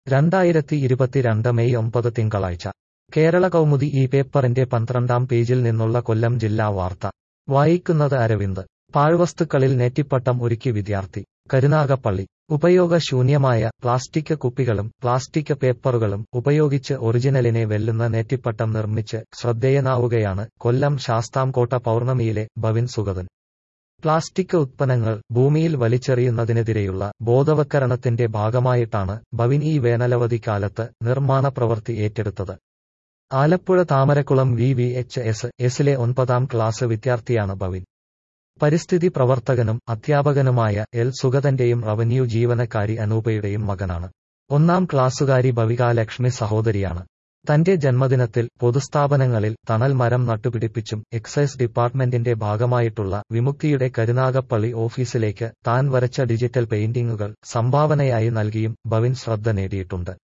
രണ്ടായിരത്തി ഇരുപത്തിരണ്ട് മെയ് ഒമ്പത് തിങ്കളാഴ്ച കേരള കൗമുദി ഈ പേപ്പറിന്റെ പന്ത്രണ്ടാം പേജിൽ നിന്നുള്ള കൊല്ലം ജില്ലാ വാർത്ത വായിക്കുന്നത് അരവിന്ദ് പാഴ്വസ്തുക്കളിൽ നെറ്റിപ്പട്ടം ഒരുക്കി വിദ്യാർത്ഥി കരുനാഗപ്പള്ളി ഉപയോഗശൂന്യമായ പ്ലാസ്റ്റിക് കുപ്പികളും പ്ലാസ്റ്റിക് പേപ്പറുകളും ഉപയോഗിച്ച് ഒറിജിനലിനെ വെല്ലുന്ന നെറ്റിപ്പട്ടം നിർമ്മിച്ച് ശ്രദ്ധേയനാവുകയാണ് കൊല്ലം ശാസ്താംകോട്ട പൗർണമിയിലെ ഭവിൻ സുഗതൻ പ്ലാസ്റ്റിക് ഉത്പന്നങ്ങൾ ഭൂമിയിൽ വലിച്ചെറിയുന്നതിനെതിരെയുള്ള ബോധവൽക്കരണത്തിന്റെ ഭാഗമായിട്ടാണ് ഭവിൻ ഈ വേനലവധി കാലത്ത് നിർമ്മാണ പ്രവൃത്തി ഏറ്റെടുത്തത് Alappuzha Thamarakulam V V H S എസിലെ ഒൻപതാം ക്ലാസ് വിദ്യാർത്ഥിയാണ് ഭവിൻ പരിസ്ഥിതി പ്രവർത്തകനും അധ്യാപകനുമായ എൽ സുഗതന്റെയും റവന്യൂ ജീവനക്കാരി അനൂപയുടെയും മകനാണ് ഒന്നാം ക്ലാസ്സുകാരി ഭവിക ലക്ഷ്മി സഹോദരിയാണ് തന്റെ ജന്മദിനത്തിൽ പൊതുസ്ഥാപനങ്ങളിൽ തണൽ മരം നട്ടുപിടിപ്പിച്ചും എക്സൈസ് ഡിപ്പാർട്ട്മെന്റിന്റെ ഭാഗമായിട്ടുള്ള വിമുക്തിയുടെ കരുനാഗപ്പള്ളി ഓഫീസിലേക്ക് താൻ വരച്ച ഡിജിറ്റൽ പെയിന്റിങ്ങുകൾ സംഭാവനയായി നൽകിയും ഭവിൻ ശ്രദ്ധ നേടിയിട്ടുണ്ട്